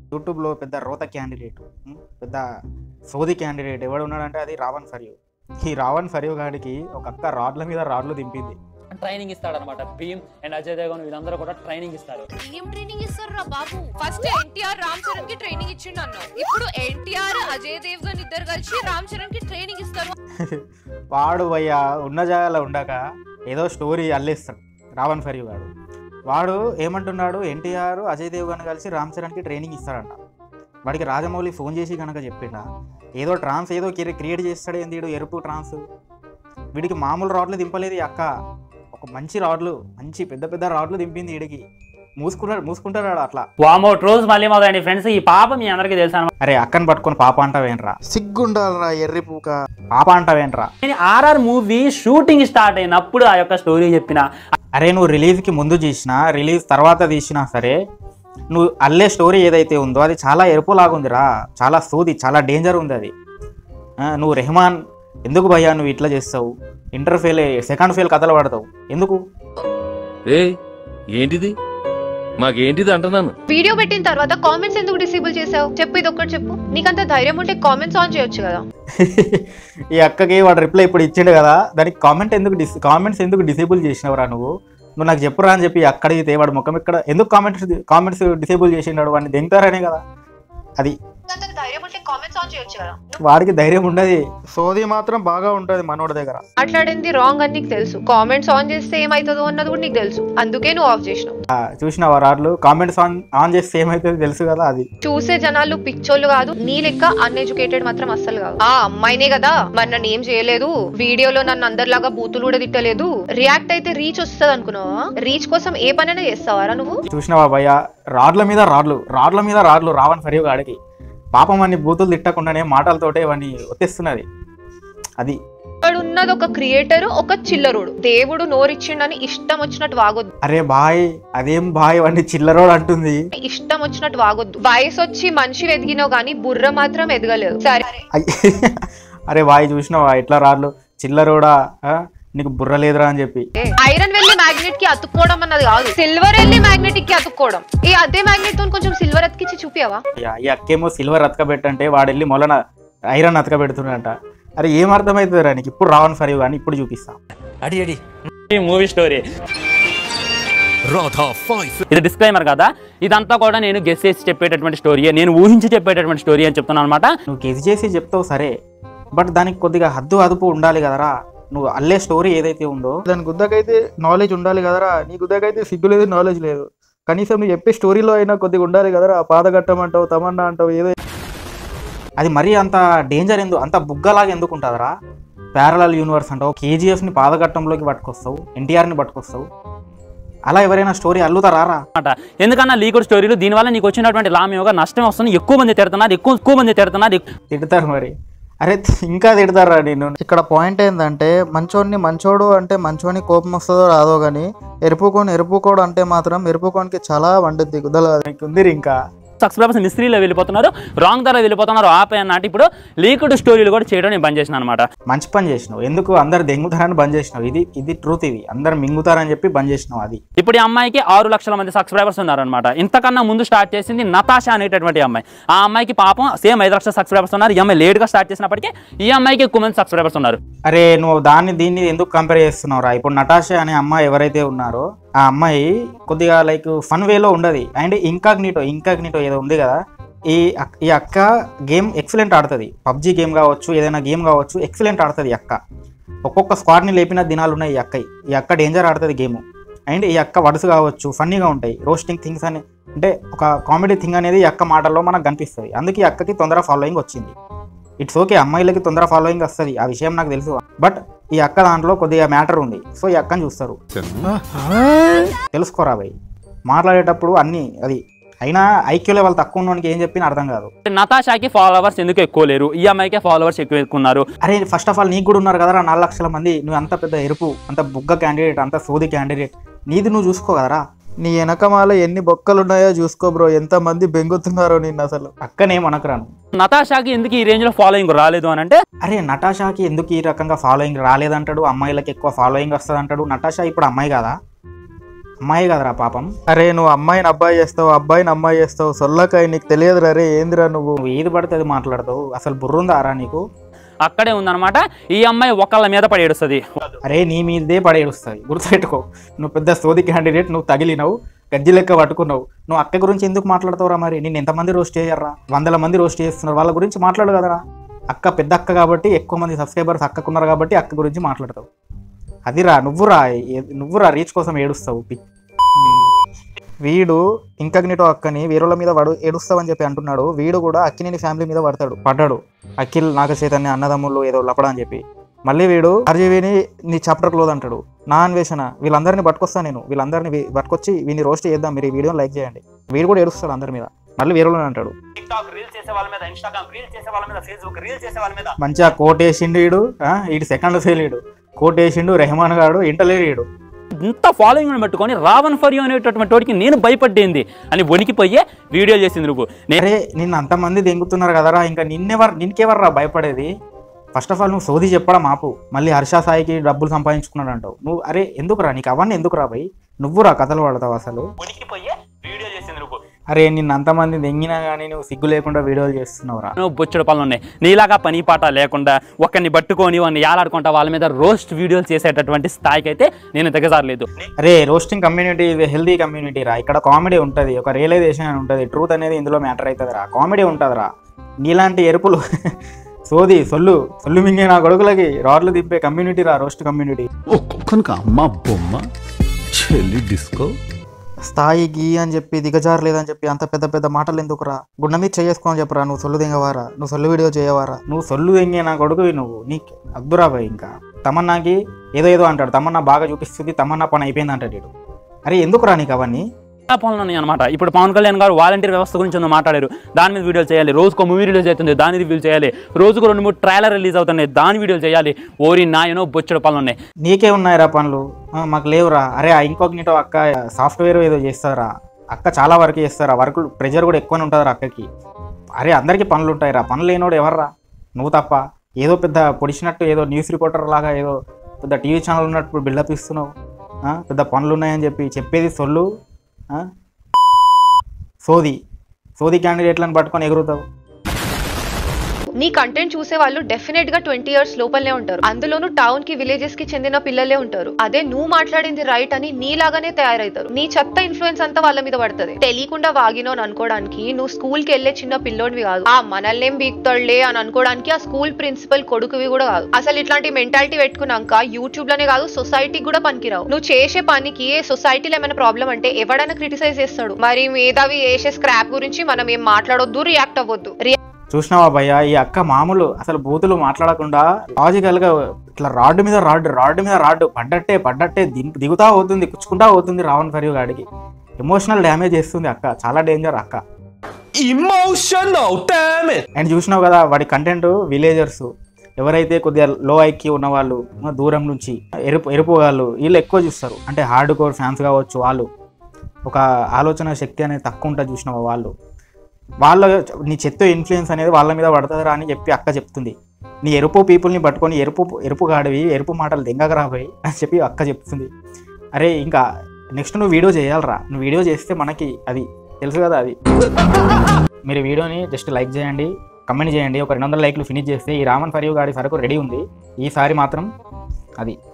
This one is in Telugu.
యూట్యూబ్లో పెద్ద రోత క్యాండిడేట్ ఉం? పెద్ద సోది క్యాండిడేట్ ఎవడు ఉన్నాడంటే అది రావణ్ ఫరియు ఈ రావణ్ ఫరియు గాడికి ఒక అక్క రాడ్ల మీద రాడ్లు దింపింది ట్రైనింగ్ ఇస్తాడనమాట భీమ్ అండ్ అజయ్ దేవగన్ వీళ్ళందరూ కూడా ట్రైనింగ్ ఇస్తారు ఏం ట్రైనింగ్ ఇస్తారు రా బాబు ఫస్ట్ ఎన్టీఆర్ రామ్ చరణ్ కి ట్రైనింగ్ ఇచ్చిండు అన్నావు ఇప్పుడు ఎన్టీఆర్ అజయ్ దేవ్గన్ ఇద్దరు కలిసి రామ్ చరణ్ కి ట్రైనింగ్ ఇస్తారు వాడు భయ్య ఉన్న జాగాలో ఉండక ఏదో స్టోరీ అల్లేస్తాడు రావణ్ ఫరియు గాడు వాడు ఏమంటున్నాడు ఎన్టీఆర్ అజయ్ దేవ్గన్ కలిసి రామ్ చరణ్కి ట్రైనింగ్ ఇస్తాడంట వాడికి రాజమౌళి ఫోన్ చేసి కనుక చెప్పిండా ఏదో ట్రాన్స్ ఏదో క్రియేట్ చేస్తాడు ఏంది వీడు ఎరుపు ట్రాన్స్ వీడికి మామూలు రాడ్లు దింపలేదు ఈ అక్క ఒక మంచి రాడ్లు మంచి పెద్ద పెద్ద రాడ్లు దింపింది వీడికి మూసుకున్నాడు మూసుకుంటాడు అట్లా వామౌట్ రోజు మళ్ళీ మొదలండి ఫ్రెండ్స్ ఈ పాప మీ అందరికీ తెలుసు అనమాట అరే అక్కని పట్టుకొని పాప అంటావేంట్రా సిగ్గుండాలరా ఎర్రి పూక పాప అంటావేంట్రా నేను ఆర్ఆర్ మూవీ షూటింగ్ స్టార్ట్ అయినప్పుడు ఆ యొక్క స్టోరీ చెప్పిన అరే నువ్వు రిలీజ్కి ముందు తీసినా రిలీజ్ తర్వాత తీసినా సరే నువ్వు అల్లే స్టోరీ ఏదైతే ఉందో అది చాలా ఎరుపులాగుందిరా చాలా సూది చాలా డేంజర్ ఉంది అది ఆ, నువ్వు రెహమాన్ ఎందుకు భయ్యా నువ్వు ఇట్లా చేస్తావు ఇంటర్ ఫెయిల్ సెకండ్ ఫెయిల్ కథలు పడతావు ఎందుకు ఏ ఏంటిది మాకేంటిది అంటున్నాను వీడియో పెట్టిన తర్వాత కామెంట్స్ ఎందుకు డిసేబుల్ చేసావు చెప్పు ఇది ఒక్కటి చెప్పు నీకంత ధైర్యం ఉంటే కామెంట్స్ ఆన్ చేయొచ్చు కదా ఈ అక్కకి వాడు రిప్లై ఇప్పుడు ఇచ్చిండు కదా దానికి కామెంట్ ఎందుకు డిస్ కామెంట్స్ ఎందుకు డిసేబుల్ చేసినవరా నువ్వు నువ్వు నాకు చెప్పురా అని చెప్పి అక్కడికి వాడు ముఖం ఇక్కడ ఎందుకు కామెంట్స్ కామెంట్స్ డిసేబుల్ చేసినాడు వాడిని దెంగుతారనే కదా అది నీకంత ధైర్యం ఉంటే కామెంట్స్ ఆన్ చేయొచ్చు కదా వాడికి ధైర్యం ఉండదు సోది మాత్రం బాగా ఉంటది మనోడి దగ్గర మాట్లాడింది రాంగ్ అని నీకు తెలుసు కామెంట్స్ ఆన్ చేస్తే ఏమవుతుందో అన్నది కూడా నీకు తెలుసు అందుకే నువ్వు ఆఫ్ చేసినావు ఆ, చూసినావా రాడ్లు కామెంట్స్ ఆన్ ఆన్ చేస్తే ఏమైతుంది తెలుసు కదా అది చూసే జనాలు పిచ్చోళ్ళు కాదు నీ లెక్క అన్ఎడ్యుకేటెడ్ మాత్రం అస్సలు కాదు ఆ అమ్మాయినే కదా మరి నన్ను ఏం చేయలేదు వీడియోలో నన్ను అందరిలాగా బూతులు కూడా తిట్టలేదు రియాక్ట్ అయితే రీచ్ వస్తుంది అనుకున్నావా రీచ్ కోసం ఏ పనైనా చేస్తావారా నువ్వు చూసినావా భయ్య రాడ్ల మీద రాడ్లు రాడ్ల మీద రాడ్లు రావని ఫరియు గాడికి పాపం వాడిని బూతులు తిట్టకుండానే మాటలతోటే వాడిని ఒత్తేస్తున్నది అది వాడు ఉన్నది ఒక క్రియేటర్ ఒక చిల్లరుడు దేవుడు నోరిచ్చిండని ఇష్టం వచ్చినట్టు వాగొద్దు అరే బాయ్ అదేం బాయ్ వాడిని చిల్లరోడు అంటుంది ఇష్టం వచ్చినట్టు వాగొద్దు వయసు వచ్చి మనిషి ఎదిగినావు కానీ బుర్ర మాత్రం ఎదగలేదు సరే అయ్- అరే బాయ్ చూసినావా ఎట్లా రాడ్లు చిల్లరోడా ఆ? నీకు బుర్ర లేదురా అని చెప్పి ఐరన్ వెళ్ళి మ్యాగ్నెట్ కి అతుక్కోవడం అన్నది కాదు సిల్వర్ వెళ్ళి మ్యాగ్నెటిక్ కి అతుక్కోవడం ఈ అదే మ్యాగ్నెట్ తో కొంచెం సిల్వర్ అతికిచ్చి చూపియావా అయ్యా, ఈ అక్కేమో సిల్వర్ అతకబెట్టంటే వాడు వెళ్ళి మొలన ఐరన్ అతకబెడుతున్నాడంట అరే ఏం అర్థమవుతుందిరా నీకు ఇప్పుడు రావని ఫరియు కానీ ఇప్పుడు చూపిస్తా అడి అడి ఈ మూవీ స్టోరీ రాధా ఫైవ్ ఇది డిస్క్లైమర్ కదా ఇదంతా కూడా నేను గెస్ చేసి చెప్పేటటువంటి స్టోరీ నేను ఊహించి చెప్పేటటువంటి స్టోరీ అని చెప్తున్నాను అనమాట నువ్వు గెస్ చేసి చెప్తావు సరే బట్ దానికి కొద్దిగా హద్దు అదుపు ఉండాలి కదరా నువ్వు అల్లే స్టోరీ ఏదైతే ఉందో దాని గుద్దకైతే నాలెడ్జ్ ఉండాలి కదరా నీ గుద్దకైతే సిగ్గు లేదు నాలెడ్జ్ లేదు కనీసం నువ్వు చెప్పే స్టోరీలో అయినా కొద్దిగా ఉండాలి కదరా పాదఘట్టం అంటావు తమన్నా అంటావు ఏదో అది మరీ అంత డేంజర్ ఎందుకు అంత బుగ్గలాగా ఎందుకు ఉంటుందిరా ప్యారలల్ యూనివర్స్ అంటావు కేజీఎఫ్ని పాదఘట్టంలోకి పట్టుకొస్తావు ఎన్టీఆర్ని పట్టుకొస్తావు అలా ఎవరైనా స్టోరీ అల్లుతారా రా అనమాట ఎందుకన్నా లీకుడ్ స్టోరీలు దీనివల్ల నీకు వచ్చినటువంటి లాభం యొక్క నష్టం వస్తుంది ఎక్కువ మంది తిడుతున్నారు ఎక్కువ ఎక్కువ మంది తిడుతున్నారు ఎక్కు- తిడతారు మరి అరే ఇంకా తిడతారా నేను ఇక్కడ పాయింట్ ఏంటంటే మంచోడిని మంచోడు అంటే మంచోని కోపం వస్తుందో రాదో కానీ ఎరుపుకొని ఎరుపుకోడు అంటే మాత్రం ఎరుపుకోనికి చాలా వండుద్ది కుదల ఉంది ఇంకా సబ్స్క్రైబర్స్ మిస్త్రీలో వెళ్ళిపోతున్నారు రాంగ్ ధర వెళ్ళిపోతున్నారు ఆపే అన్నట్టు ఇప్పుడు లీకుడ్ స్టోరీలు కూడా చేయడం నేను బంద్ చేసిన అనమాట మంచి పని చేసినావు ఎందుకు అందరు దెంగుతారని బంద్ చేసినావు ఇది ఇది ట్రూత్ ఇది అందరు మింగుతారని చెప్పి బంద్ చేసినావు అది ఇప్పుడు ఈ అమ్మాయికి ఆరు లక్షల మంది సబ్స్క్రైబర్స్ ఉన్నారనమాట ఇంతకన్నా ముందు స్టార్ట్ చేసింది నతాషా అనేటటువంటి అమ్మాయి ఆ అమ్మాయికి పాపం సేమ్ ఐదు లక్షల సబ్స్క్రైబర్స్ ఉన్నారు ఈ అమ్మాయి లేట్గా స్టార్ట్ చేసినప్పటికీ ఈ అమ్మాయికి ఎక్కువ మంది సబ్స్క్రైబర్స్ ఉన్నారు అరే నువ్వు దాన్ని దీన్ని ఎందుకు కంపేర్ చేస్తున్నావురా ఇప్పుడు నటాషా అనే అమ్మాయి ఎవరైతే ఉన్నారో ఆ అమ్మాయి కొద్దిగా లైక్ ఫన్ వేలో ఉండదు అండ్ ఇంకాగ్నిటో ఇంకాగ్నిటో ఏదో ఉంది కదా ఈ అక్- ఈ అక్క గేమ్ ఎక్సలెంట్ ఆడుతుంది పబ్జీ గేమ్ కావచ్చు ఏదైనా గేమ్ కావచ్చు ఎక్సలెంట్ ఆడుతుంది ఈ అక్క ఒక్కొక్క స్క్వాడ్ని లేపిన దినాలు ఉన్నాయి ఈ అక్క ఈ అక్క డేంజర్ ఆడుతుంది గేమ్ అండ్ ఈ అక్క వడుసు కావచ్చు ఫన్నీగా ఉంటాయి రోస్టింగ్ థింగ్స్ అని అంటే ఒక కామెడీ థింగ్ అనేది ఈ అక్క మాటల్లో మనకు కనిపిస్తుంది అందుకే ఈ అక్కకి తొందర ఫాలోయింగ్ వచ్చింది ఇట్స్ ఓకే అమ్మాయిలకి తొందర ఫాలోయింగ్ వస్తుంది ఆ విషయం నాకు తెలుసు బట్ ఈ అక్క దాంట్లో కొద్దిగా మ్యాటర్ ఉంది సో ఈ అక్కని చూస్తారు తెలుసుకోరా భయ్ మాట్లాడేటప్పుడు అన్ని అది అయినా ఐక్యూ లెవెల్ తక్కువ ఉన్నోనికి ఏం చెప్పినా అర్థం కాదు నతాషాకి ఫాలోవర్స్ ఎందుకు ఎక్కువ లేరు ఈ అమ్మాయికి ఫాలోవర్స్ ఎక్కువ ఎక్కువ ఉన్నారు అరే ఫస్ట్ ఆఫ్ ఆల్ నీకు కూడా ఉన్నారు కదరా నాలుగు లక్షల మంది నువ్వు అంత పెద్ద ఎరుపు అంత బుగ్గ క్యాండిడేట్ అంత సోది క్యాండిడేట్ నీది నువ్వు చూసుకో కదరా నీ వెనకమాల ఎన్ని బొక్కలు ఉన్నాయో చూసుకో బ్రో ఎంత మంది బెంగుతున్నారో నిన్ను అసలు అక్కనేం అనకరాను నతాషాకి ఎందుకు ఈ రేంజ్ లో ఫాలోయింగ్ రాలేదు అని అంటే అరే నటాషాకి ఎందుకు ఈ రకంగా ఫాలోయింగ్ రాలేదంటాడు అమ్మాయిలకి ఎక్కువ ఫాలోయింగ్ వస్తుంది అంటాడు నటాషా ఇప్పుడు అమ్మాయి కదా అమ్మాయి కదరా పాపం అరే నువ్వు అమ్మాయిని అబ్బాయి చేస్తావు అబ్బాయిని అమ్మాయి చేస్తావు సొల్లకాయ నీకు తెలియదు రే ఏందిరా నువ్వు నువ్వు ఏది పడితే అది మాట్లాడతావు అసలు బుర్రుందా రా నీకు అక్కడే ఉందన్నమాట ఈ అమ్మాయి ఒకళ్ళ మీద పడి ఏడుస్తుంది అరే నీ మీదే పడేడుస్తుంది గుర్తుపెట్టుకో నువ్వు పెద్ద సోది క్యాండిడేట్ నువ్వు తగిలినావు గజ్జి లెక్క పట్టుకున్నావు నువ్వు అక్క గురించి ఎందుకు మాట్లాడతావురా మరి నేను ఎంతమంది రోస్ట్ చేయర్రా వందల మంది రోస్ట్ చేస్తున్నారు వాళ్ళ గురించి మాట్లాడు కదరా అక్క పెద్ద అక్క కాబట్టి ఎక్కువ మంది సబ్స్క్రైబర్స్ అక్కకున్నారు కాబట్టి అక్క గురించి మాట్లాడతావు అదిరా నువ్వురా ఏ- నువ్వురా రీచ్ కోసం ఏడుస్తావు పి- వీడు ఇంకగ్నిటో అక్కని వేరేల మీద వాడు ఏడుస్తావని చెప్పి అంటున్నాడు వీడు కూడా అక్కినేని ఫ్యామిలీ మీద పడతాడు పడ్డాడు అఖిల్ నాగ చైతన్య అన్నదమ్ములు ఏదో లపడా అని చెప్పి మళ్ళీ వీడు ఆర్జీవీని నీ చాప్టర్ క్లోజ్ అంటాడు నా అన్వేషణ వీళ్ళందరినీ పట్టుకొస్తా నేను వీళ్ళందరినీ వీ- పట్టుకొచ్చి వీని రోస్ట్ చేద్దాం మీరు ఈ వీడియోని లైక్ చేయండి వీడు కూడా ఏడుస్తాడు అందరి మీద మళ్ళీ వేరే అంటాడు టిక్టాక్ రీల్స్ చేసే వాళ్ళ మీద ఇన్స్టాగ్రామ్ రీల్స్ చేసే వాళ్ళ మీద ఫేస్బుక్ రీల్స్ చేసే వాళ్ళ మీద మంచిగా కోట్ వేసిండు వీడు ఆ, వీడు సెకండ్ ఫెయిల్ వీడు కోట్ వేసిండు రెహమాన్ గాడు ఇంటలేడు వీడు ఇంత ఫాలోయింగ్ పెట్టుకొని రావణ్ ఫర్ యూ అనేటటువంటి వాడికి నేను భయపడ్డింది అని వణికిపోయే వీడియో చేసింది నువ్వు నేను అరే నిన్ను అంతమంది దెంగుతున్నారు కదరా ఇంకా నిన్నెవరు నిన్కెవర్రా భయపడేది ఫస్ట్ ఆఫ్ ఆల్ నువ్వు సోది చెప్పడం ఆపు మళ్ళీ హర్ష సాయికి డబ్బులు సంపాదించుకున్నాడు అంటావు నువ్వు అరే ఎందుకురా నీకు అవన్నీ ఎందుకురా భయ్ నువ్వురా కథలు పడతావు అసలు వణికిపోయే వీడియో చేసింది నువ్వు అరే నిన్ను అంతమంది దెంగినా కానీ నువ్వు సిగ్గు లేకుండా వీడియోలు చేస్తున్నావురా నువ్వు బొచ్చుడు పనులు ఉన్నాయి నీలాగా పని పాట లేకుండా ఒకరిని పట్టుకొని వాడిని ఏలాడుకుంటా వాళ్ళ మీద రోస్ట్ వీడియోలు చేసేటటువంటి స్థాయికి అయితే నేను దిగజారలేదు అరే రోస్టింగ్ కమ్యూనిటీ ఇది హెల్దీ కమ్యూనిటీ రా ఇక్కడ కామెడీ ఉంటుంది ఒక రియలైజేషన్ అని ఉంటుంది ట్రూత్ అనేది ఇందులో మ్యాటర్ అవుతుంది రా కామెడీ ఉంటుంది రా నీలాంటి ఎరుపులు సోది సొల్లు సొల్లు మింగే నా కొడుకులకి రాడ్లు తిప్పే కమ్యూనిటీ రా రోస్ట్ కమ్యూనిటీ ఒక్కొక్కనికి అమ్మ బొమ్మ చెల్లి డిస్కో స్థాయికి అని చెప్పి దిగజారలేదని చెప్పి అంత పెద్ద పెద్ద మాటలు ఎందుకురా గుండె మీద చేసుకోని చెప్పరా నువ్వు సొల్లు దింగవారా నువ్వు సొల్లు వీడియో చేయవారా నువ్వు సొల్లు దింగే నా కొడుకువి నువ్వు నీకు అద్దురా భయ్ ఇంకా తమన్నాకి ఏదో ఏదో అంటాడు తమన్నా బాగా చూపిస్తుంది తమన్నా పని అయిపోయింది అంటాడు వీడు అరే ఎందుకురా నీకు అవన్నీ చాలా పనులు ఉన్నాయి అనమాట ఇప్పుడు పవన్ కళ్యాణ్ గారు వాలంటీర్ వ్యవస్థ గురించి ఉందో మాట్లాడారు దాని మీద వీడియోలు చేయాలి రోజుకో మూవీ రిలీజ్ అవుతుంది దాని రివ్యూ చేయాలి రోజుకు రెండు మూడు ట్రైలర్ రిలీజ్ అవుతున్నాయి దాని వీడియోలు చేయాలి ఓరి నాయనో బొచ్చడు పనులు ఉన్నాయి నీకే ఉన్నాయిరా పనులు ఆ, మాకు లేవురా అరే ఆ ఇంకొకనిటో అక్క సాఫ్ట్వేర్ ఏదో చేస్తారా అక్క చాలా వర్క్ చేస్తారా వర్క్ ప్రెజర్ కూడా ఎక్కువనే ఉంటుందిరా అక్కకి అరే అందరికీ పనులు ఉంటాయిరా పనులు లేనోడు ఎవర్రా నువ్వు తప్ప ఏదో పెద్ద పొడిచినట్టు ఏదో న్యూస్ రిపోర్టర్ లాగా ఏదో పెద్ద టీవీ ఛానల్ ఉన్నట్టు బిల్డప్ ఇస్తున్నావు ఆ, పెద్ద పనులు ఉన్నాయని చెప్పి చెప్పేది సొల్లు ఆ? సోది సోది క్యాండిడేట్లను పట్టుకొని ఎగురుతావు నీ కంటెంట్ చూసే వాళ్ళు డెఫినెట్ గా ట్వంటీ ఇయర్స్ లోపలనే ఉంటారు అందులోనూ టౌన్ కి విలేజెస్ కి చెందిన పిల్లలే ఉంటారు అదే నువ్వు మాట్లాడింది రైట్ అని నీలాగానే తయారవుతారు నీ చెత్త ఇన్ఫ్లుయెన్స్ అంతా వాళ్ళ మీద పడుతుంది తెలియకుండా వాగినో అని అనుకోవడానికి నువ్వు స్కూల్ కి వెళ్లే చిన్న పిల్లోడివి కాదు ఆ మనల్నేం బీక్తాడులే అని అనుకోవడానికి ఆ స్కూల్ ప్రిన్సిపల్ కొడుకువి కూడా కాదు అసలు ఇట్లాంటి మెంటాలిటీ పెట్టుకున్నాక యూట్యూబ్ లోనే కాదు సొసైటీకి కూడా పనికిరావు నువ్వు చేసే పనికి సొసైటీలో ఏమైనా ప్రాబ్లం అంటే ఎవడైనా క్రిటిసైజ్ చేస్తాడు మరి మేధావి చేసే స్క్రాప్ గురించి మనం ఏం మాట్లాడొద్దు రియాక్ట్ అవ్వద్దు చూసినావా భయ్య ఈ అక్క మామూలు అసలు బూతులు మాట్లాడకుండా లాజికల్ గా ఇట్లా రాడ్డు మీద రాడ్డు రాడ్డు మీద రాడ్డు పడ్డట్టే పడ్డట్టే దిం- దిగుతా అవుతుంది కుచ్చుకుంటా అవుతుంది రావణ్ ఫరియు గాడికి ఎమోషనల్ డ్యామేజ్ చేస్తుంది అక్క చాలా డేంజర్ అక్క Emotional, damn it! అండ్ చూసినావు కదా వాడి కంటెంట్ విలేజర్స్ ఎవరైతే కొద్దిగా లో ఐక్యూ ఉన్న వాళ్ళు ఆ, దూరం నుంచి ఎరుపు ఎరుపు వాళ్ళు వీళ్ళు ఎక్కువ చూస్తారు అంటే హార్డ్ కోర్ ఫ్యాన్స్ కావచ్చు వాళ్ళు ఒక ఆలోచన శక్తి అనేది తక్కువ ఉంటుంది చూసినావా వాళ్ళు వాళ్ళ నీ చెత్త ఇన్ఫ్లుయెన్స్ అనేది వాళ్ళ మీద పడుతుందిరా అని చెప్పి అక్క చెప్తుంది నీ ఎరుపు పీపుల్ని పట్టుకొని ఎరుపు ఎరుపు గాడివి ఎరుపు మాటలు దెంగక రాబోయి అని చెప్పి అక్క చెప్తుంది అరే ఇంకా నెక్స్ట్ నువ్వు వీడియో చేయాలరా నువ్వు వీడియో చేస్తే మనకి అది తెలుసు కదా అది మీరు వీడియోని జస్ట్ లైక్ చేయండి కమెంట్ చేయండి ఒక రెండు వందల లైక్లు ఫినిష్ చేస్తే ఈ రామన్ ఫరియు గాడి సరుకు రెడీ ఉంది ఈసారి మాత్రం అది